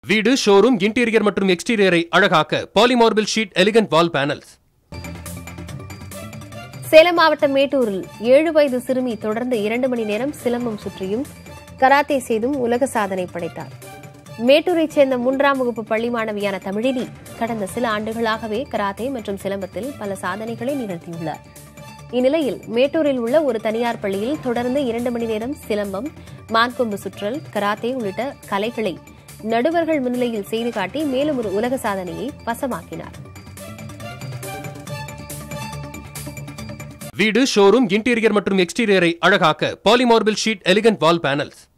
வீடு showroom interior மற்றும் எக்ஸ்டீரியரை அழகாக்க polymarble sheet elegant wall panels Salem மாவட்டம் மேட்டூரில் ஏழு வயது சிறுமி தொடர்ந்து இரண்டு மணி நேரம் சிலம்பம் சுற்றியும் கராத்தே செய்தும் உலக சாதனை படைத்தார் மேட்டூரைச் சேர்ந்த மூன்றாம் வகுப்பு பள்ளி மாணவியான தமிழினி கடந்த சில ஆண்டுகளாகவே கராத்தே மற்றும் சிலம்பத்தில் பல சாதனைகளை நிகழ்த்தியுள்ளார் இந்நிலையில் மேட்டூரில் உள்ள ஒரு தனியார் பள்ளியில் தொடர்ந்து இரண்டு மணி நேரம் சிலம்பம் மான்கொம்பு சுற்றல் கராத்தே உள்ளிட்ட கலைகளை நடுவர்கள் முன்னிலையில் செய்து காட்டி மேலும் ஒரு உலக சாதனையை வசமாக்கினார் வீடு ஷோரூம் இன்டீரியர் மற்றும் எக்ஸ்டீரியரை அழகாக்க polymarble sheet elegant wall panels